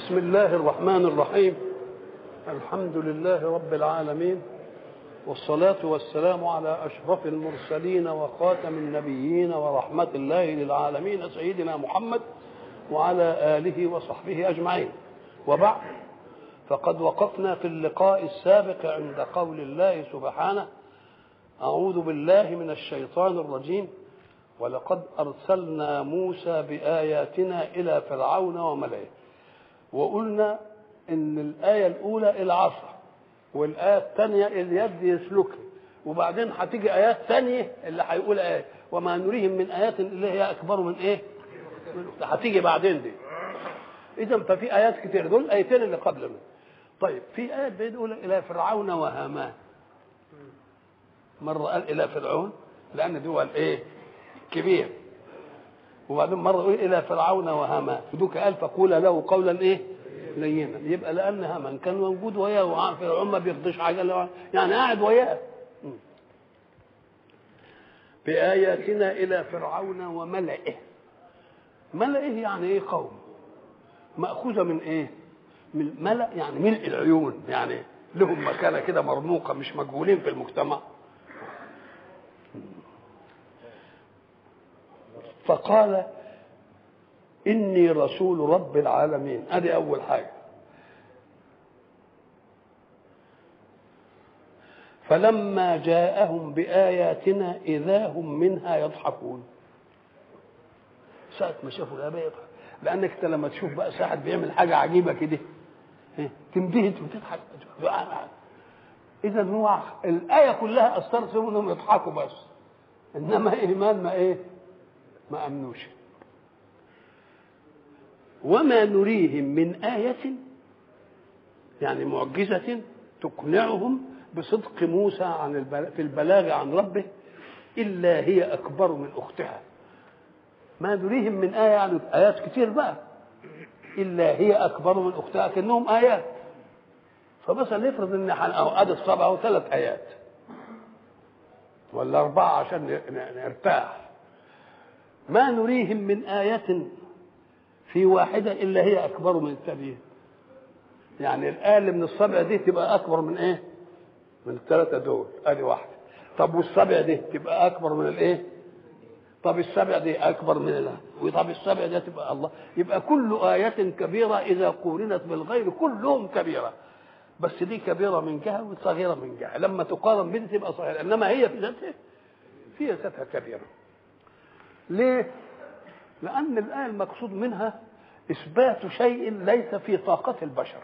بسم الله الرحمن الرحيم الحمد لله رب العالمين والصلاة والسلام على أشرف المرسلين وخاتم النبيين ورحمة الله للعالمين سيدنا محمد وعلى آله وصحبه أجمعين وبعد فقد وقفنا في اللقاء السابق عند قول الله سبحانه أعوذ بالله من الشيطان الرجيم ولقد أرسلنا موسى بآياتنا إلى فرعون وملئه وقلنا إن الآية الأولى العصا والآية الثانية اليد يسلكها وبعدين هتيجي آيات ثانية اللي هيقول آية وما نريهم من آيات اللي هي أكبر من إيه؟ هتيجي بعدين دي إذا ففي آيات كتير دول الآيتين اللي قبل منه طيب في آية بيقول إلى فرعون وهامان مرة قال إلى فرعون لأن دول إيه؟ كبير وبعدين مرة يقول إلى فرعون وهامان ودوك قال فقول له قولا إيه؟ لينا يبقى لأن هامان كان موجود وياه وعارف فرعون ما بيرضيش حاجة يعني قاعد وياه بآياتنا إلى فرعون وملئه ملئه يعني إيه قوم مأخوذة من إيه؟ من ملأ يعني ملء العيون يعني لهم مكانة كده مرموقة مش مجهولين في المجتمع فقال إني رسول رب العالمين أدي أول حاجة فلما جاءهم بآياتنا إذا هم منها يضحكون ساعة ما شافوا الآباء يضحك لأنك أنت لما تشوف بقى ساعة بيعمل حاجة عجيبة كده تنبهت وتضحك إذا هو الآية كلها أثرت فيهم إنهم يضحكوا بس إنما إيمان ما إيه؟ ما أمنوش وما نريهم من آية يعني معجزة تقنعهم بصدق موسى عن البلاغ في البلاغ عن ربه إلا هي أكبر من أختها ما نريهم من آية يعني آيات كتير بقى إلا هي أكبر من أختها كأنهم آيات فمثلا نفرض إن أدي السبعة وثلاث آيات ولا أربعة عشان نرتاح ما نريهم من آية في واحدة إلا هي أكبر من الثانية يعني الآية اللي من السبع دي تبقى أكبر من إيه؟ من الثلاثة دول أدي واحدة طب والسبع دي تبقى أكبر من الإيه؟ طب السبع دي أكبر من الله وطب السبع دي تبقى الله يبقى كل آية كبيرة إذا قورنت بالغير كلهم كبيرة بس دي كبيرة من جهة وصغيرة من جهة لما تقارن بدي تبقى صغيرة إنما هي في ذاتها في ذاتها كبيرة ليه؟ لأن الآية المقصود منها إثبات شيء ليس في طاقة البشر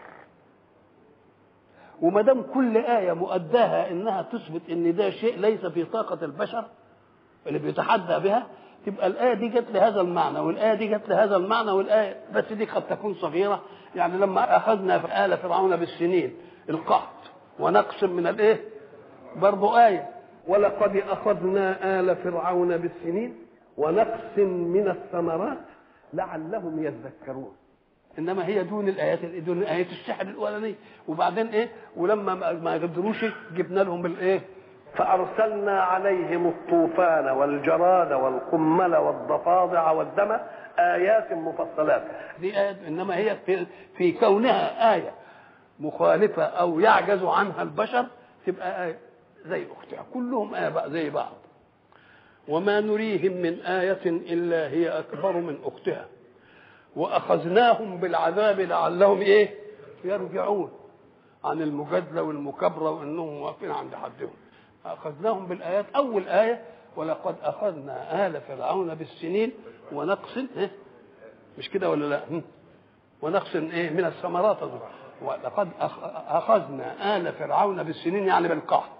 وما دام كل آية مؤداها إنها تثبت إن ده شيء ليس في طاقة البشر اللي بيتحدى بها تبقى الآية دي جت لهذا المعنى والآية دي جت لهذا المعنى والآية بس دي قد تكون صغيرة يعني لما أخذنا في آل فرعون بالسنين القحط ونقص من الإيه؟ برضه آية ولقد أخذنا آل فرعون بالسنين ونقص من الثمرات لعلهم يذكرون انما هي دون الايات دون ايه السحر الاولانيه وبعدين ايه ولما ما قدروش جبنا لهم الايه فارسلنا عليهم الطوفان والجراد والقمل والضفادع والدم ايات مفصلات دي ايات انما هي في, في كونها ايه مخالفه او يعجز عنها البشر تبقى ايه زي اختها كلهم ايه بقى زي بعض وما نريهم من آية إلا هي أكبر من أختها وأخذناهم بالعذاب لعلهم إيه يرجعون عن المجادلة والمكابرة وأنهم واقفين عند حدهم أخذناهم بالآيات أول آية ولقد أخذنا آل فرعون بالسنين ونقص إيه؟ مش كده ولا لا ونقص إيه من الثمرات ولقد أخذنا آل فرعون بالسنين يعني بالقحط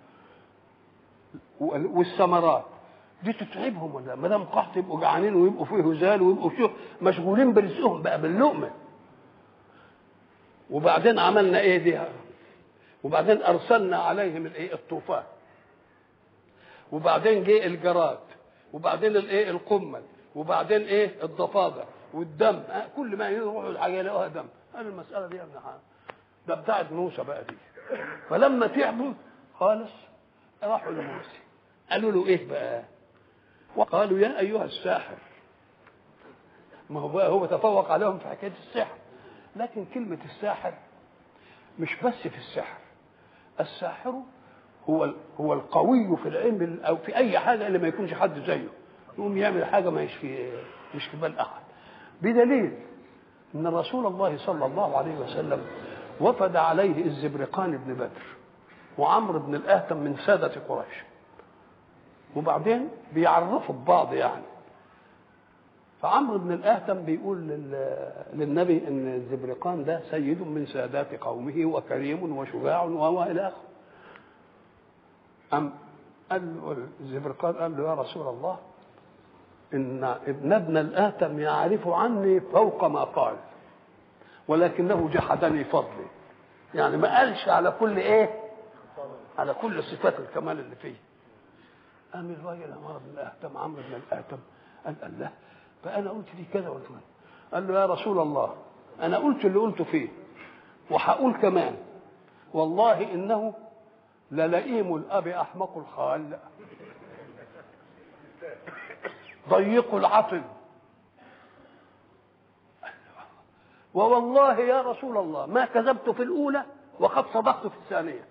والثمرات دي تتعبهم ولا ما دام قحط يبقوا جعانين ويبقوا فيه هزال ويبقوا فيه مشغولين برزقهم بقى باللقمه وبعدين عملنا ايه دي وبعدين ارسلنا عليهم الايه الطوفان وبعدين جه الجراد وبعدين الايه القمل وبعدين ايه الضفادع والدم كل ما يروحوا الحاجه يلاقوها دم هذه المساله دي يا ابن حان ده بتاعت موسى بقى دي فلما تعبوا خالص راحوا لموسى قالوا له ايه بقى وقالوا يا ايها الساحر ما هو بقى هو تفوق عليهم في حكايه السحر لكن كلمة الساحر مش بس في السحر الساحر هو هو القوي في العلم او في اي حاجه اللي ما يكونش حد زيه يقوم يعمل حاجه ما مش في مش في بال احد بدليل ان رسول الله صلى الله عليه وسلم وفد عليه الزبرقان بن بدر وعمرو بن الاهتم من ساده قريش وبعدين بيعرفوا ببعض يعني فعمرو بن الاهتم بيقول للنبي ان الزبرقان ده سيد من سادات قومه وكريم وشجاع والى اخره أم قال له الزبرقان قال له يا رسول الله إن ابن ابن الآتم يعرف عني فوق ما قال ولكنه جحدني فضلي يعني ما قالش على كل ايه على كل صفات الكمال اللي فيه قام الراجل عمر بن الآتم عمرو بن الآتم قال الله فأنا قلت لي كذا وقلت قال له يا رسول الله أنا قلت اللي قلته فيه وهقول كمان والله إنه للئيم الاب احمق الخال ضيق العطن ووالله يا رسول الله ما كذبت في الاولى وقد صدقت في الثانيه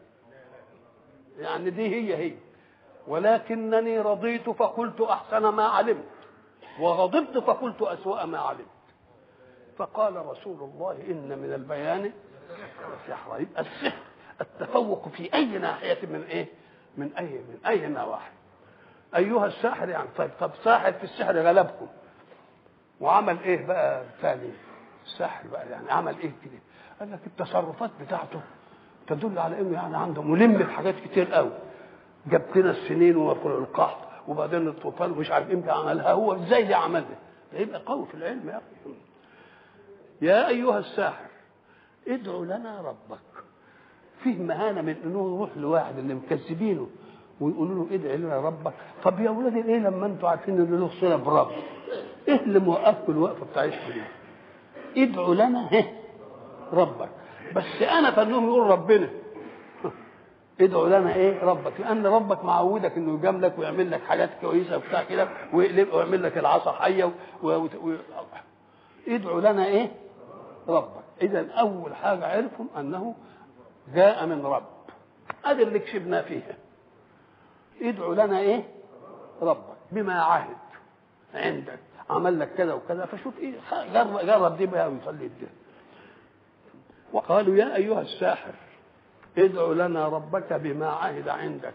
يعني دي هي هي ولكنني رضيت فقلت احسن ما علمت وغضبت فقلت اسوا ما علمت فقال رسول الله ان من البيان سحر يبقى السحر التفوق في اي ناحيه من ايه من اي من اي نواحي ايها الساحر يعني طيب طب ساحر في السحر غلبكم وعمل ايه بقى ثاني الساحر بقى يعني عمل ايه كده قال لك التصرفات بتاعته تدل على انه يعني عنده ملم بحاجات كتير قوي جاب لنا السنين والقحط وبعدين الطوفان ومش عارف امتى عملها هو ازاي اللي عملها ده يبقى قوي في العلم يا اخي يا ايها الساحر ادعو لنا ربك فيه مهانه من انه يروح لواحد اللي مكذبينه ويقولوا له ادعي لنا ربك طب يا اولاد ايه لما انتوا عارفين ان له صله برب ايه اللي موقفكم الوقفه بتاعتكم دي ادعوا لنا هه ربك بس انا فانهم يقول ربنا ادعوا لنا ايه ربك لان ربك معودك انه يجاملك ويعمل لك حاجات كويسه وبتاع كده ويقلب ويعمل لك العصا حيه و... و... و... ادعوا لنا ايه ربك اذا اول حاجه عرفوا انه جاء من رب ادي اللي كسبنا فيها ادعوا لنا ايه ربك بما عهد عندك عمل لك كذا وكذا فشوف ايه جرب, جرب دي بها ويصلي دي وقالوا يا ايها الساحر ادعو لنا ربك بما عهد عندك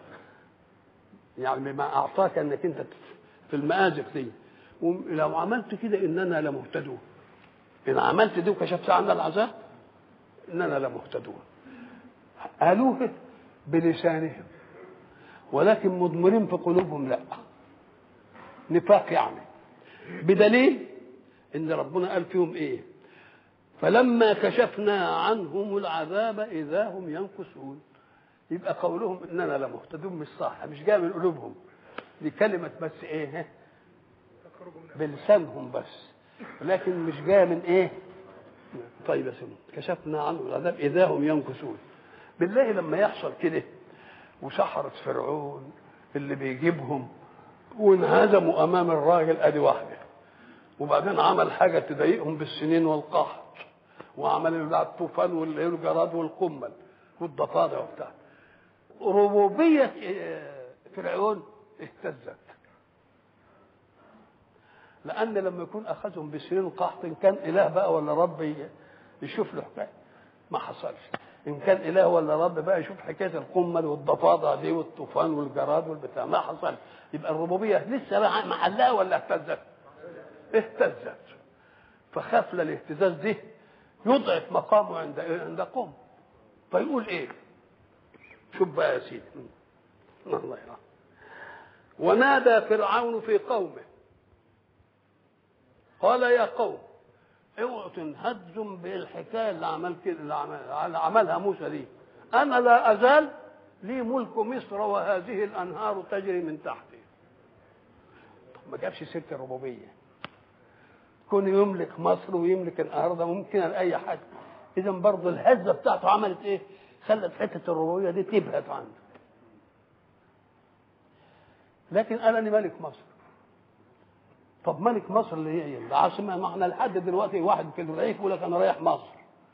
يعني بما اعطاك انك انت في المآزق دي ولو عملت كده اننا لمهتدون ان عملت دي وكشفت عنا العذاب اننا لمهتدون قالوه بلسانهم ولكن مضمرين في قلوبهم لا نفاق يعني بدليل ان ربنا قال فيهم ايه فلما كشفنا عنهم العذاب اذا هم ينكثون يبقى قولهم اننا لمهتدون مش صح مش جاي من قلوبهم دي كلمه بس ايه بلسانهم بس لكن مش جايه من ايه طيب يا سيدي كشفنا عنهم العذاب اذا هم ينكثون بالله لما يحصل كده وسحرة فرعون اللي بيجيبهم وانهزموا امام الراجل ادي واحده وبعدين عمل حاجه تضايقهم بالسنين والقحط وعمل بتاع الطوفان والجراد والقمل والضفادع وبتاع ربوبيه فرعون اهتزت لان لما يكون اخذهم بسنين قحط ان كان اله بقى ولا رب يشوف له حكايه ما حصلش ان كان اله ولا رب بقى يشوف حكايه القمل والضفادع دي والطوفان والجراد والبتاع ما حصل يبقى الربوبيه لسه محلها ولا اهتزت؟ اهتزت فخاف الاهتزاز دي يضعف مقامه عند عند قوم فيقول ايه؟ شوف بقى يا سيدي الله يرحمه ونادى فرعون في قومه قال يا قوم اوعوا تنهزم بالحكايه اللي عمل كده اللي عمل عملها موسى دي انا لا ازال لي ملك مصر وهذه الانهار تجري من تحتي طب ما جابش سيره الربوبيه كون يملك مصر ويملك الانهار ده ممكن لاي حد اذا برضه الهزه بتاعته عملت ايه خلت حته الربوبيه دي تبهت عنده لكن قال اني ملك مصر طب ملك مصر اللي هي العاصمه ما احنا لحد دلوقتي واحد في الرئيس يقول لك انا رايح مصر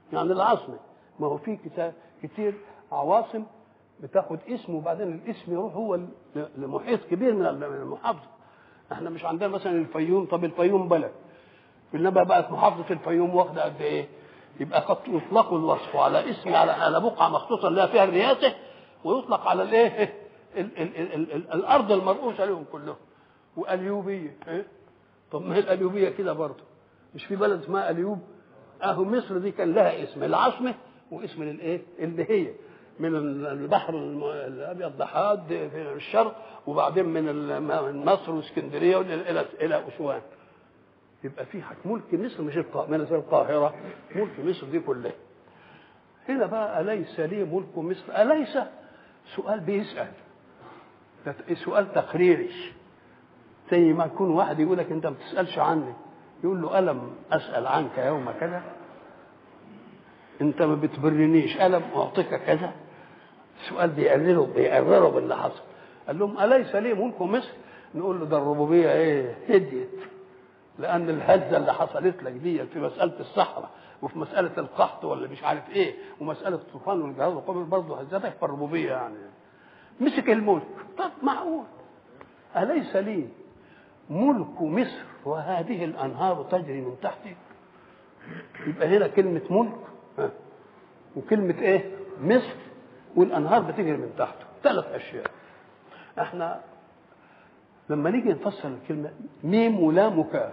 يعني العاصمه ما هو في كتا- كتير عواصم بتاخد اسم وبعدين الاسم يروح هو ل- لمحيط كبير من ال- من المحافظه احنا مش عندنا مثلا الفيوم طب الفيوم بلد انما بقت محافظه الفيوم واخده قد ايه؟ يبقى قد يطلق الوصف على اسم على على بقعه مخصوصه اللي فيها الرئاسه ويطلق على الايه؟ ال- ال- ال- ال- ال- الارض المرؤوسه لهم كلهم واليوبيه إيه؟ طب ما هي الاليوبيه كده برضه مش في بلد اسمها اليوب اهو مصر دي كان لها اسم العاصمه واسم الايه؟ اللي هي من البحر الم- الابيض لحد في الشرق وبعدين من ال- من مصر واسكندريه الى الى اسوان يبقى في حق ملك مصر مش القاهرة من القاهرة ملك مصر دي كلها هنا بقى أليس لي ملك مصر أليس سؤال بيسأل ده سؤال تقريري زي ما يكون واحد يقول لك أنت ما بتسألش عني يقول له ألم أسأل عنك يوم كذا أنت ما بتبرنيش ألم أعطيك كذا السؤال بيقرره بيقرره باللي حصل قال لهم أليس لي ملك مصر نقول له ده الربوبية إيه هديت لان الهزه اللي حصلت لك دي في مساله الصحراء وفي مساله القحط ولا مش عارف ايه ومساله الطوفان والجهاز القومي برضه هزتك في الربوبيه يعني مسك الملك طب معقول اليس لي ملك مصر وهذه الانهار تجري من تحتي يبقى هنا كلمه ملك ها، وكلمه ايه مصر والانهار بتجري من تحته ثلاث اشياء احنا لما نيجي نفسر الكلمة ميم ولام وكاف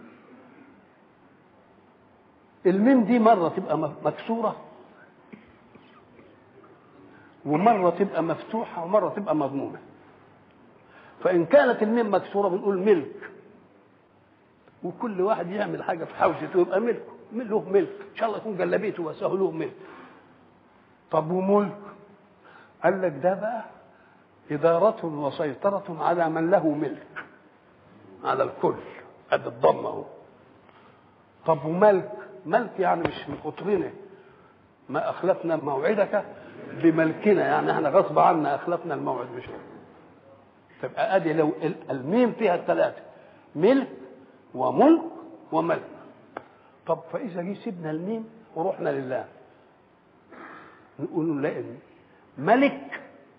الميم دي مرة تبقى مكسورة ومرة تبقى مفتوحة ومرة تبقى مضمومة فإن كانت الميم مكسورة بنقول ملك وكل واحد يعمل حاجة في حوزته يبقى ملك له ملك إن شاء الله يكون جلبيته بس هو له ملك طب وملك قال لك ده بقى إدارة وسيطرة على من له ملك على الكل قد الضم اهو طب وملك ملك يعني مش من قطرنا ما أخلفنا موعدك بملكنا يعني احنا غصب عنا أخلفنا الموعد مش تبقى ادي لو الميم فيها الثلاثة ملك وملك وملك طب فإذا جه سيبنا الميم ورحنا لله نقول لا ملك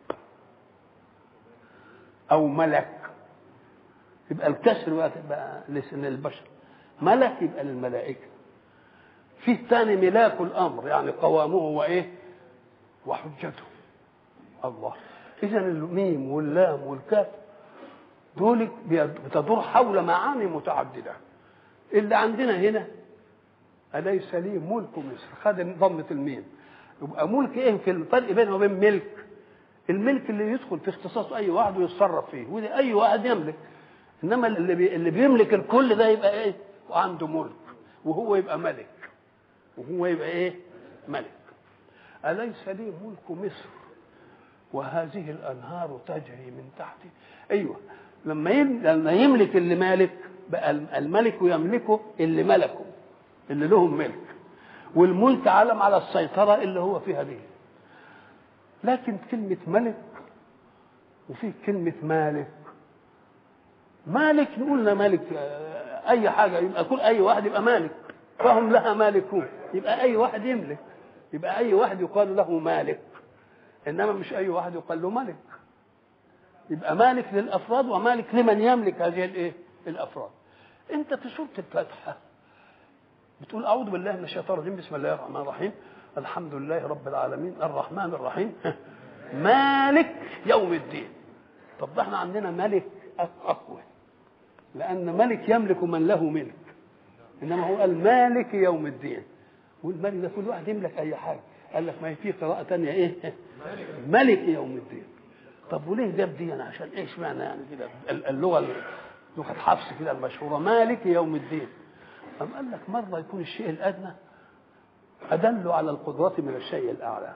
او ملك يبقى الكسر بقى تبقى لسن البشر ملك يبقى للملائكه في ثاني ملاك الامر يعني قوامه وايه وحجته الله اذا الميم واللام والكاف دول بتدور حول معاني متعدده اللي عندنا هنا اليس لي ملك مصر خد ضمه الميم يبقى ملك ايه في الفرق بينه وبين ملك الملك اللي يدخل في اختصاص اي واحد ويتصرف فيه وده اي واحد يملك انما اللي بي اللي بيملك الكل ده يبقى ايه وعنده ملك وهو يبقى ملك وهو يبقى ايه ملك اليس لي ملك مصر وهذه الانهار تجري من تحتي ايوه لما لما يملك اللي مالك بقى الملك يملكه اللي ملكه اللي لهم ملك والملك علم على السيطره اللي هو فيها دي لكن كلمة ملك وفي كلمة مالك مالك نقولنا مالك أي حاجة يبقى كل أي واحد يبقى مالك فهم لها مالكون يبقى أي واحد يملك يبقى أي واحد يقال له مالك إنما مش أي واحد يقال له ملك يبقى مالك للأفراد ومالك لمن يملك هذه الإيه؟ الأفراد أنت في سورة الفاتحة بتقول أعوذ بالله من الشيطان الرجيم بسم الله الرحمن الرحيم الحمد لله رب العالمين الرحمن الرحيم مالك يوم الدين طب ده احنا عندنا ملك اقوى لان ملك يملك من له ملك انما هو قال مالك يوم الدين والملك ده كل واحد يملك اي حاجه قال لك ما هي في قراءه ثانيه ايه ملك يوم الدين طب وليه جاب دي أنا عشان ايش معنى يعني كده اللغه لغه حفص كده المشهوره مالك يوم الدين أم قال لك مره يكون الشيء الادنى أدل على القدرة من الشيء الأعلى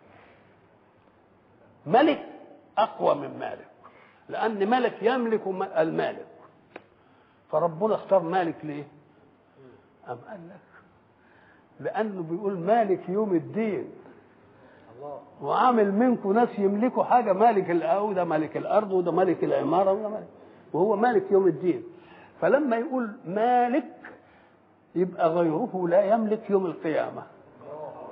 ملك أقوى من مالك لأن ملك يملك المالك فربنا اختار مالك ليه؟ أم قال لك لأنه بيقول مالك يوم الدين وعامل منكم ناس يملكوا حاجة مالك الأرض ده مالك الأرض وده مالك العمارة وده مالك وهو مالك يوم الدين فلما يقول مالك يبقى غيره لا يملك يوم القيامة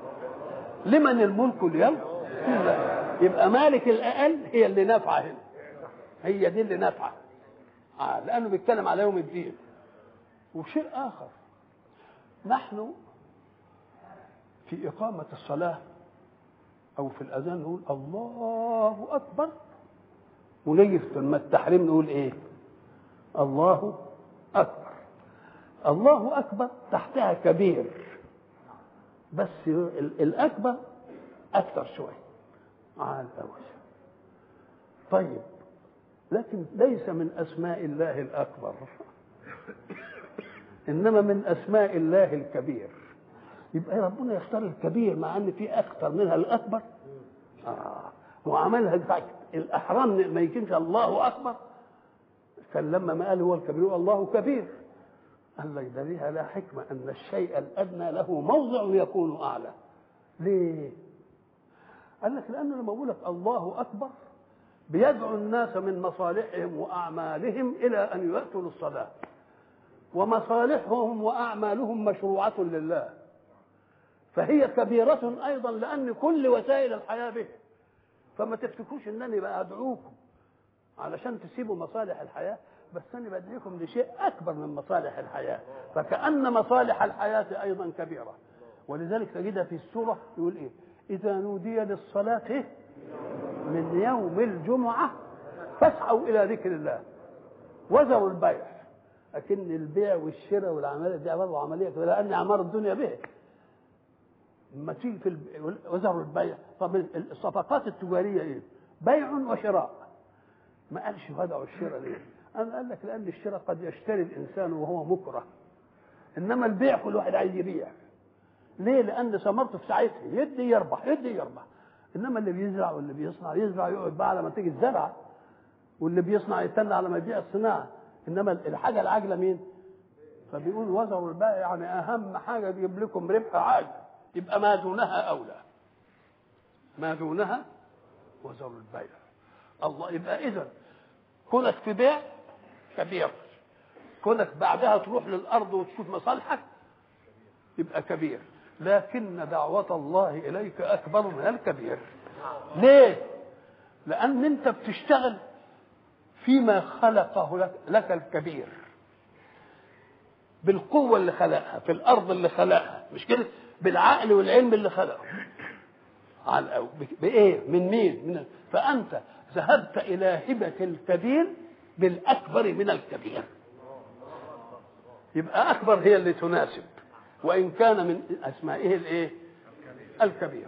لمن الملك اليوم لله يبقى مالك الاقل هي اللي نافعه هنا هي دي اللي نافعه آه لانه بيتكلم على يوم الدين وشيء اخر نحن في اقامه الصلاه او في الاذان نقول الله اكبر ونيجي في التحريم نقول ايه الله اكبر الله اكبر تحتها كبير بس الاكبر اكثر شويه على الاول طيب لكن ليس من اسماء الله الاكبر انما من اسماء الله الكبير يبقى ربنا يختار الكبير مع ان في اكثر منها الاكبر آه. وعملها بتاعت الاحرام ما يمكنش الله اكبر كان لما ما قال هو الكبير الله كبير قال لك ده ليها لا حكمه ان الشيء الادنى له موضع يكون اعلى ليه قال لك لانه لما بقول لك الله اكبر بيدعو الناس من مصالحهم واعمالهم الى ان ياتوا للصلاه ومصالحهم واعمالهم مشروعه لله فهي كبيرة أيضا لأن كل وسائل الحياة به فما تفتكروش أنني بقى أدعوكم علشان تسيبوا مصالح الحياة بس أنا بدعيكم لشيء أكبر من مصالح الحياة فكأن مصالح الحياة أيضا كبيرة ولذلك تجدها في السورة يقول إيه إذا نودي للصلاة من يوم الجمعة فاسعوا إلى ذكر الله وذروا البيع لكن البيع والشراء والعملية دي برضه عملية لأن أعمار الدنيا به لما تيجي في وزر البيع طب الصفقات التجاريه ايه؟ بيع وشراء ما قالش هذا الشراء ليه؟ أنا قال لك لأن الشراء قد يشتري الإنسان وهو مكره إنما البيع كل واحد عايز يبيع ليه؟ لأن ثمرته في ساعتها يدي يربح يدي يربح إنما اللي بيزرع واللي بيصنع يزرع يقعد بقى على ما تيجي الزرع واللي بيصنع يستنى على ما يبيع الصناعة إنما الحاجة العاجلة مين؟ فبيقول وزر البيع يعني أهم حاجة بيجيب لكم ربح عاجل يبقى ما دونها اولى ما دونها وزر البيع الله يبقى اذا كونك في بيع كبير كونك بعدها تروح للارض وتشوف مصالحك يبقى كبير لكن دعوة الله إليك أكبر من الكبير ليه؟ لأن أنت بتشتغل فيما خلقه لك, لك الكبير بالقوة اللي خلقها في الأرض اللي خلقها مش كده؟ بالعقل والعلم اللي خلقه على الأول بإيه؟ من مين؟ من فأنت ذهبت إلى هبة الكبير بالأكبر من الكبير يبقى أكبر هي اللي تناسب وإن كان من أسمائه الإيه؟ الكبير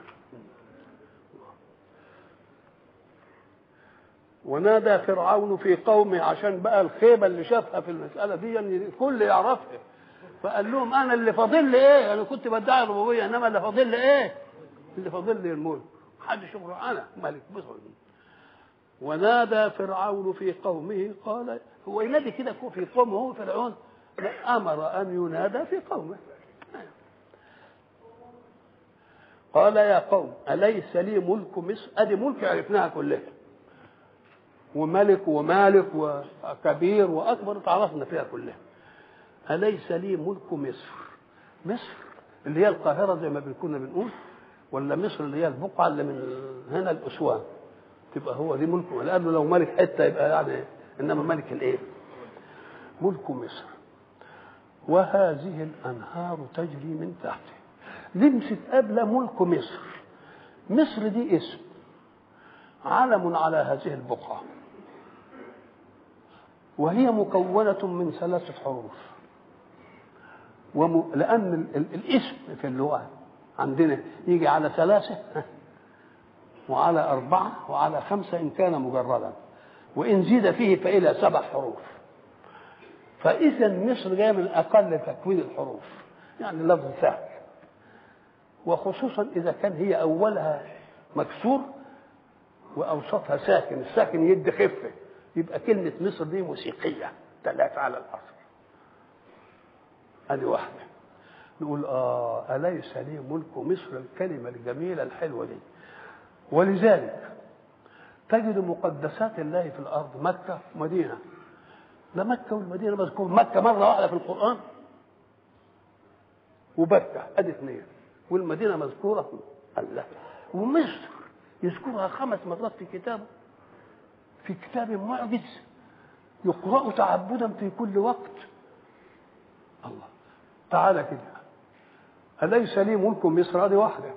ونادى فرعون في قومه عشان بقى الخيبة اللي شافها في المسألة دي يعني الكل يعرفها فقال لهم انا اللي فاضل لي ايه انا كنت بدعي الربوبيه انما اللي فاضل لي ايه اللي فاضل لي الملك محدش يخرج انا ملك بصر ونادى فرعون في قومه قال هو ينادي كده في قومه هو فرعون امر ان ينادى في قومه قال يا قوم اليس لي ملك مصر ادي ملك عرفناها كلها وملك ومالك وكبير واكبر تعرفنا فيها كلها أليس لي ملك مصر مصر اللي هي القاهرة زي ما كنا بنقول ولا مصر اللي هي البقعة اللي من هنا الأسوان تبقى هو دي ملكه لأنه لو ملك حتة يبقى يعني إنما ملك الإيه؟ ملك مصر وهذه الأنهار تجري من تحته لمست قبل ملك مصر مصر دي اسم علم على هذه البقعة وهي مكونة من ثلاثة حروف وم... لأن ال... ال... الاسم في اللغة عندنا يجي على ثلاثة وعلى أربعة وعلى خمسة إن كان مجردا وإن زيد فيه فإلى سبع حروف فإذا مصر جاية من أقل تكوين الحروف يعني لفظ سهل وخصوصا إذا كان هي أولها مكسور وأوسطها ساكن الساكن يدي خفة يبقى كلمة مصر دي موسيقية ثلاثة على الأصل ادي واحده نقول اه اليس لي ملك مصر الكلمه الجميله الحلوه دي ولذلك تجد مقدسات الله في الارض مكه ومدينه لا مكه والمدينه مذكور مكه مره واحده في القران وبكه ادي اثنين والمدينه مذكوره الله ومصر يذكرها خمس مرات في كتابه في كتاب معجز يقرأ تعبدا في كل وقت الله تعالى كده أليس لي ملك مصر هذه واحدة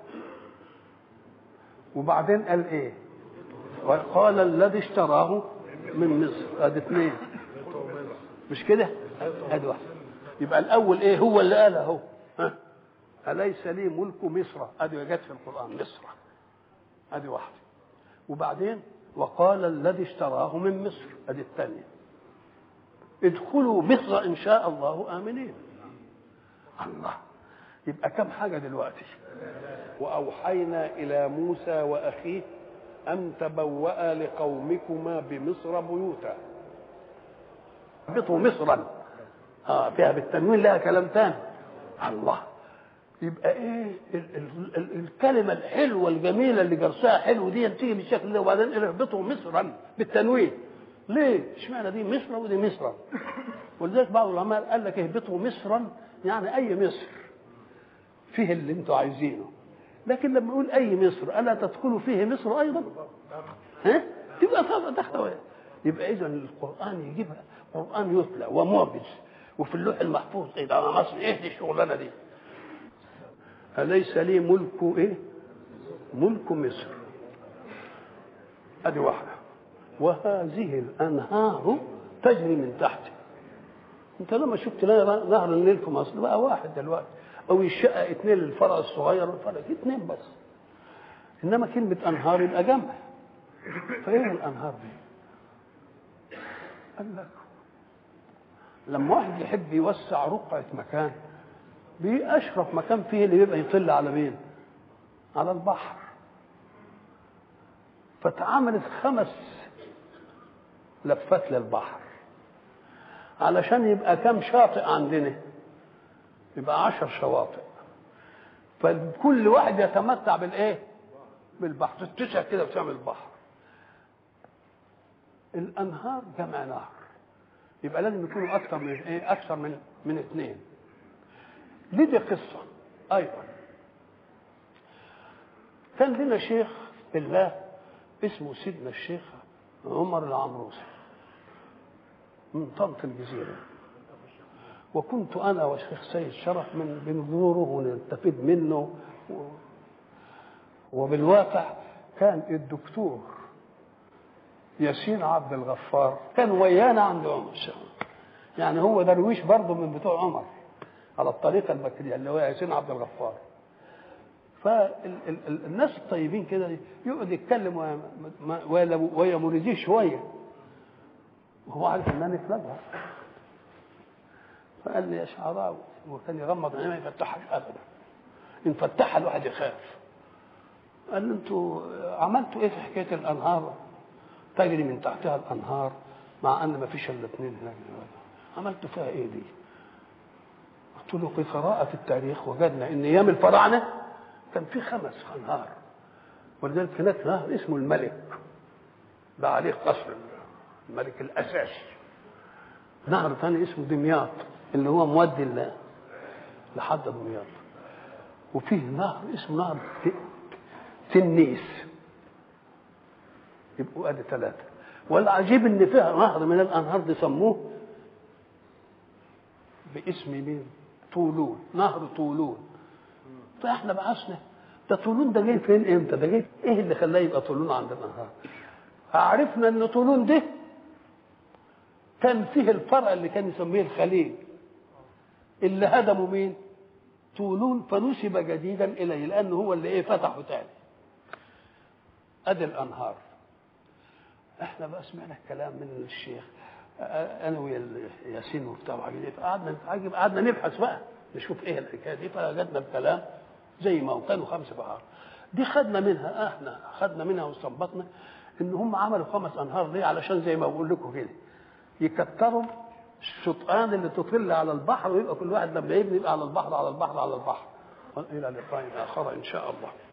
وبعدين قال إيه وقال الذي اشتراه من مصر ادي اثنين مش كده ادي واحده يبقى الاول ايه هو اللي قال اهو ها اليس لي ملك مصر ادي جت في القران مصر ادي واحده وبعدين وقال الذي اشتراه من مصر ادي الثانيه ادخلوا مصر ان شاء الله امنين الله يبقى كم حاجه دلوقتي واوحينا الى موسى واخيه ان تبوا لقومكما بمصر بيوتا اهبطوا مصرا اه فيها بالتنوين لها كلام تاني الله يبقى ايه ال ال ال الكلمه الحلوه الجميله اللي جرسها حلو دي تيجي بالشكل ده وبعدين اهبطوا مصرا بالتنوين ليه؟ اشمعنى دي مصر ودي مصرا ولذلك بعض العلماء قال لك اهبطوا مصرا يعني اي مصر فيه اللي انتوا عايزينه لكن لما نقول اي مصر الا تدخلوا فيه مصر ايضا ها تبقى طبعا داخله يبقى اذا القران يجيبها قران يتلى ومعجز وفي اللوح المحفوظ ايه ده مصر ايه دي الشغلانه دي اليس لي ملك ايه ملك مصر ادي واحده وهذه الانهار تجري من تحته انت لما شفت نهر النيل في مصر بقى واحد دلوقتي او يشقق اثنين للفرع الصغير والفرع اثنين بس انما كلمه انهار يبقى جمع فايه الانهار دي قال لك لما واحد يحب يوسع رقعة مكان بأشرف مكان فيه اللي بيبقى يطل على مين؟ على البحر فاتعملت خمس لفات للبحر علشان يبقى كم شاطئ عندنا يبقى عشر شواطئ فكل واحد يتمتع بالايه بالبحر تتسع كده وتعمل البحر الانهار جمع نهر يبقى لازم يكونوا اكثر من ايه اكثر من من اثنين لدي قصه ايضا كان لنا شيخ بالله اسمه سيدنا الشيخ عمر العمروسي من طنط الجزيره وكنت انا والشيخ سيد شرف من بنزوره ونستفيد منه و... وبالواقع كان الدكتور ياسين عبد الغفار كان ويانا عند عمر يعني هو درويش برضه من بتوع عمر على الطريقه المكريه اللي هو ياسين عبد الغفار فالناس الطيبين كده يقعد يتكلم ويا مريديه شويه وهو عارف ان انا اتلجأ فقال لي يا شعراوي وكان يغمض عينيه ما يفتحهاش ابدا ان فتحها الواحد يخاف قال له انتوا عملتوا ايه في حكايه الانهار تجري من تحتها الانهار مع ان ما فيش الا اثنين هناك عملتوا فيها ايه دي؟ قلت له في قراءة التاريخ وجدنا ان ايام الفراعنة كان في خمس انهار ولذلك هناك نهر اسمه الملك ده عليه قصر الملك الاساسي نهر ثاني اسمه دمياط اللي هو مودي الله لحد دمياط وفيه نهر اسمه نهر تنيس يبقوا ادي ثلاثه والعجيب ان فيها نهر من الانهار دي سموه باسم مين؟ طولون نهر طولون فاحنا بعثنا ده طولون ده جاي فين امتى؟ ده جاي ايه اللي خلاه يبقى طولون عند الانهار؟ عرفنا ان طولون ده كان فيه الفرع اللي كان يسميه الخليل اللي هدموا مين؟ طولون فنسب جديدا اليه لانه هو اللي ايه فتحه تاني ادي الانهار احنا بقى سمعنا الكلام من الشيخ انا ويا ياسين وبتاع وحاجات قعدنا نتعجب قعدنا نبحث بقى نشوف ايه الحكايه دي فوجدنا الكلام زي ما هو كانوا خمس بحار دي خدنا منها احنا خدنا منها واستنبطنا ان هم عملوا خمس انهار ليه علشان زي ما بقول لكم كده يكتروا الشطآن اللي تطل على البحر ويبقى كل واحد لما يبني يبقى على البحر على البحر على البحر والى لقاء اخر ان شاء الله